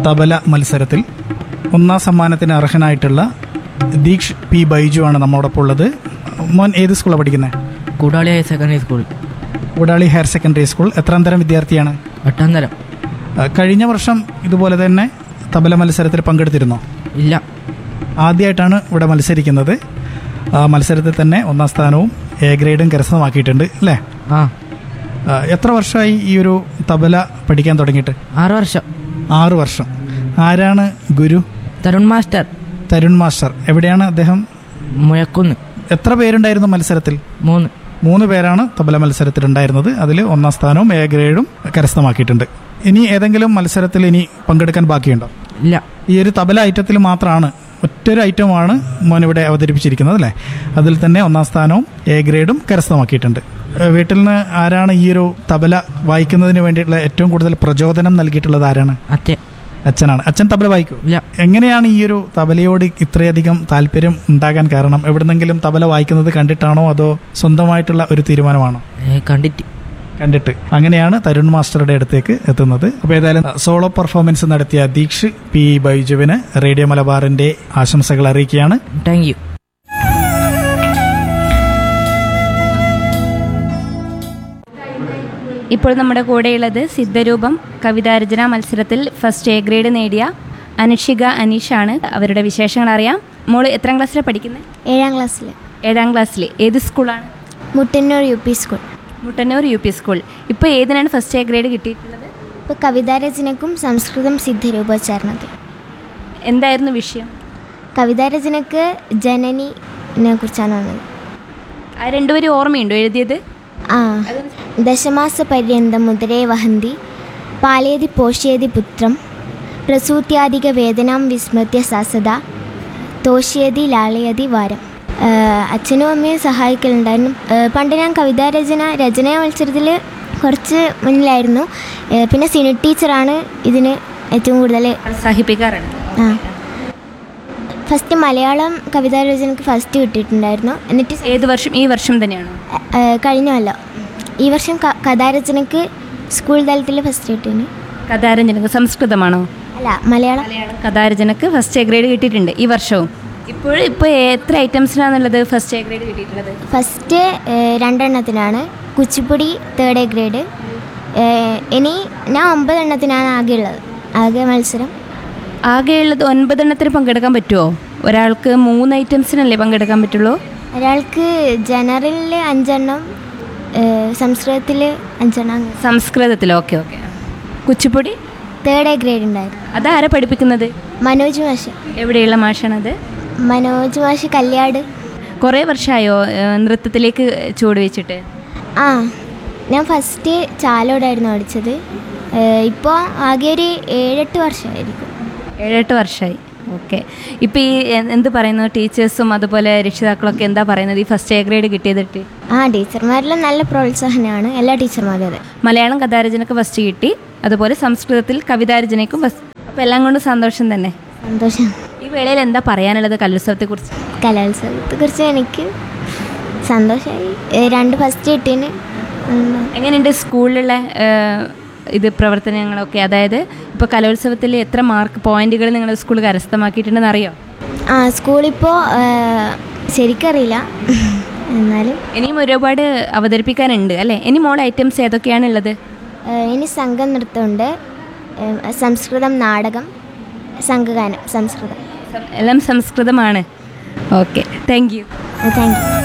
തബല മത്സരത്തിൽ ഒന്നാം സമ്മാനത്തിന് അർഹനായിട്ടുള്ള ദീക്ഷ് പി ബൈജു ആണ് നമ്മോടൊപ്പം ഉള്ളത് മോൻ ഏത് സ്കൂളാണ് പഠിക്കുന്നത് കൂടാളി ഹയർ സെക്കൻഡറി സ്കൂൾ ഉടാളി ഹയർ സെക്കൻഡറി സ്കൂൾ എത്രാം തരം വിദ്യാർത്ഥിയാണ് എട്ടാം തരം ആ, കഴിഞ്ഞ വർഷം ഇതുപോലെ തന്നെ തബല മത്സരത്തിൽ പങ്കെടുത്തിരുന്നോ ഇല്ല ആദ്യമായിട്ടാണ് ഇവിടെ മത്സരിക്കുന്നത് ആ മത്സരത്തിൽ തന്നെ ഒന്നാം സ്ഥാനവും എ ഗ്രേഡും കരസ്ഥമാക്കിയിട്ടുണ്ട് അല്ലേ ആ ആ, എത്ര വർഷമായി ഈ ഒരു തബല പഠിക്കാൻ തുടങ്ങിയിട്ട് ആറ് വർഷം ആറ് വർഷം ആരാണ് ഗുരു തരുൺ മാസ്റ്റർ തരുൺ മാസ്റ്റർ എവിടെയാണ് അദ്ദേഹം മുഴക്കുന്ന് എത്ര പേരുണ്ടായിരുന്നു മത്സരത്തിൽ മൂന്ന് മൂന്ന് പേരാണ് തബല മത്സരത്തിൽ ഉണ്ടായിരുന്നത് അതിൽ ഒന്നാം സ്ഥാനവും എ ഗ്രേഡും കരസ്ഥമാക്കിയിട്ടുണ്ട് ഇനി ഏതെങ്കിലും മത്സരത്തിൽ ഇനി പങ്കെടുക്കാൻ ബാക്കിയുണ്ടോ ഇല്ല ഈ ഒരു തബല ഐറ്റത്തിൽ മാത്രമാണ് ഒറ്റൊരു ഐറ്റമാണ് മോൻ ഇവിടെ അവതരിപ്പിച്ചിരിക്കുന്നത് അല്ലേ അതിൽ തന്നെ ഒന്നാം സ്ഥാനവും എ ഗ്രേഡും കരസ്ഥമാക്കിയിട്ടുണ്ട് ഏഹ് വീട്ടിൽ നിന്ന് ആരാണ് ഈ ഒരു തബല വായിക്കുന്നതിന് വേണ്ടിയിട്ടുള്ള ഏറ്റവും കൂടുതൽ പ്രചോദനം നൽകിയിട്ടുള്ളത് ആരാണ് അച്ഛൻ അച്ഛനാണ് അച്ഛൻ തബല വായിക്കൂ ഇല്ല എങ്ങനെയാണ് ഈ ഒരു തബലയോട് ഇത്രയധികം താല്പര്യം ഉണ്ടാകാൻ കാരണം എവിടെന്നെങ്കിലും തബല വായിക്കുന്നത് കണ്ടിട്ടാണോ അതോ സ്വന്തമായിട്ടുള്ള ഒരു തീരുമാനമാണോ ഏ, കണ്ടിട്ട് കണ്ടിട്ട് അങ്ങനെയാണ് തരുൺ മാസ്റ്ററുടെ അടുത്തേക്ക് എത്തുന്നത് അപ്പോൾ ഏതായാലും സോളോ പെർഫോമൻസ് നടത്തിയ ദീക്ഷ് പി ബൈജുവിന് റേഡിയോ മലബാറിന്റെ ആശംസകൾ അറിയിക്കുകയാണ് താങ്ക് യു ഇപ്പോൾ നമ്മുടെ കൂടെയുള്ളത് സിദ്ധരൂപം കവിതാരചന മത്സരത്തിൽ ഫസ്റ്റ് എ ഗ്രേഡ് നേടിയ അനുഷിക അനീഷാണ് അവരുടെ വിശേഷങ്ങൾ അറിയാം മോള് എത്രാം ക്ലാസ്സിലാണ് പഠിക്കുന്നത് ഏഴാം ക്ലാസ്സിൽ ഏഴാം ക്ലാസ്സിൽ ഏത് സ്കൂളാണ് Muttannur U P school Muttannur U P school ഇപ്പോൾ ഏതിനാണ് ഫസ്റ്റ് എ ഗ്രേഡ് കിട്ടിയിട്ടുള്ളത് ഇപ്പോൾ കവിതാരചനക്കും സംസ്കൃതം സിദ്ധരൂപോച്ചാരണത്തിൽ എന്തായിരുന്നു വിഷയം കവിതാരചനക്ക് ജനനിനെ കുറിച്ചാണ് വന്നത് ആ രണ്ടുപേരും ഓർമ്മയുണ്ടോ എഴുതിയത് ആ ദശമാസ പര്യന്തം മുതരേ വഹന്തി പാലയതി പോഷ്യതി പുത്രം പ്രസൂത്യാധിക വേദനാം വിസ്മൃത്യ സസദ തോഷ്യതി ലാളയതി വാരം ആ, അച്ഛനും അമ്മയും സഹായിക്കലുണ്ടായിരുന്നു ആ, പണ്ട് ഞാൻ കവിതാരചന രചനാ മത്സരത്തിൽ കുറച്ച് മുന്നിലായിരുന്നു ആ, പിന്നെ സിനി ടീച്ചറാണ് ഇതിന് ഏറ്റവും കൂടുതൽ പ്രോത്സാഹിപ്പിക്കാറുണ്ട് ആ ഫസ്റ്റ് മലയാളം കവിതാരചനക്ക് ഫസ്റ്റ് കിട്ടിയിട്ടുണ്ടായിരുന്നു എന്നിട്ട് ഏത് വർഷം ഈ വർഷം തന്നെയാണോ ഏഹ് കഴിഞ്ഞല്ലോ ഈ വർഷം ക- കഥാരചനക്ക് സ്കൂൾ തലത്തിൽ ഫസ്റ്റ് കിട്ടിയാണ് കഥാരചനക്ക് സംസ്കൃതമാണോ അല്ല മലയാളം മലയാളം കഥാരചനക്ക് ഫസ്റ്റ് എ ഗ്രേഡ് കിട്ടിയിട്ടുണ്ട് ഈ വർഷവും ഇപ്പോൾ ഇപ്പോൾ എത്ര ഐറ്റംസിനാണുള്ളത് ഫസ്റ്റ് എ ഗ്രേഡ് കിട്ടിയിട്ടുള്ളത് ഫസ്റ്റ് ഏഹ് രണ്ടെണ്ണത്തിനാണ് കുച്ചിപ്പുടി തേർഡ് എ ഗ്രേഡ് ഏഹ് ഇനി ഞാൻ ഒമ്പതെണ്ണത്തിനാണ് ആകെ ഉള്ളത് ആകെ മത്സരം ആകെയുള്ളത് ഒൻപതെണ്ണത്തിന് പങ്കെടുക്കാൻ പറ്റുമോ ഒരാൾക്ക് മൂന്ന് ഐറ്റംസിനല്ലേ പങ്കെടുക്കാൻ പറ്റുള്ളൂ ഒരാൾക്ക് ജനറലിൽ അഞ്ചെണ്ണം സംസ്കൃതത്തിൽ അഞ്ചെണ്ണം അങ്ങനെ. സംസ്കൃതത്തിൽ okay okay Kuchipudi third A grade ഉണ്ടായിരുന്നു അതാരാ പഠിപ്പിക്കുന്നത് മനോജ് മാഷ് എവിടെയുള്ള മാഷാണത് മനോജ് മാഷ് കല്യാട് കുറേ വർഷമായോ ഏഹ്, നൃത്തത്തിലേക്ക് ചുവട് വെച്ചിട്ട് ആ ഞാൻ ഫസ്റ്റ് ചാലോടായിരുന്നു പഠിച്ചത് ഇപ്പോൾ ആകെ ഒരു ഏഴെട്ട് വർഷമായിരിക്കും ഏഴെട്ട് വർഷമായി ഓക്കെ ഇപ്പോൾ ഈ എ- എന്ത് പറയുന്നു ടീച്ചേഴ്സും അതുപോലെ രക്ഷിതാക്കളൊക്കെ എന്താ പറയുന്നത് ഈ ഫസ്റ്റ് എ ഗ്രേഡ് കിട്ടിയതിട്ട് ആ ടീച്ചർമാരെല്ലാം നല്ല പ്രോത്സാഹനമാണ് എല്ലാ ടീച്ചർമാരും അതെ മലയാളം കഥാരചനക്ക് ഫസ്റ്റ് കിട്ടി അതുപോലെ സംസ്കൃതത്തിൽ കവിതാരചനയ്ക്കും ഫസ്റ്റ് അപ്പോൾ എല്ലാം കൊണ്ട് സന്തോഷം തന്നെ സന്തോഷം ഈ വേളയിൽ എന്താ പറയാനുള്ളത് കലോത്സവത്തെക്കുറിച്ച് കലോത്സവത്തെക്കുറിച്ച് എനിക്ക് സന്തോഷമായി ഏ, രണ്ട് ഫസ്റ്റ് കിട്ടിയതിന് ഉം, എങ്ങനെയുണ്ട് സ്കൂളിലുള്ള ഏഹ്, ഇത് പ്രവർത്തനങ്ങളൊക്കെ അതായത് ഇപ്പോൾ കലോത്സവത്തിൽ എത്ര മാർക്ക് പോയിന്റുകൾ നിങ്ങളുടെ സ്കൂൾ കരസ്ഥമാക്കിയിട്ടുണ്ടെന്ന് അറിയോ ആ സ്കൂളിപ്പോൾ ശരിക്കറിയില്ല എന്നാലും ഇനിയും ഒരുപാട് അവതരിപ്പിക്കാനുണ്ട് അല്ലേ ഇനി മോൾ ഐറ്റംസ് ഏതൊക്കെയാണ് ഉള്ളത് ഏ, ഇനി സംഘം നൃത്തമുണ്ട് ഏ, സംസ്കൃതം നാടകം സംഘഗാനം സംസ്കൃതം എല്ലാം സംസ്കൃതമാണ് okay thank you thank you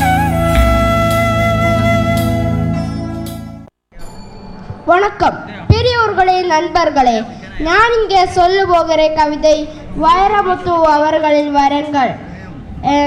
வணக்கம் பெரியோர்களே நண்பர்களே நான் இங்கே சொல்ல போகிற கவிதை வைரமுத்து அவர்களின் வரங்கள் அஹ்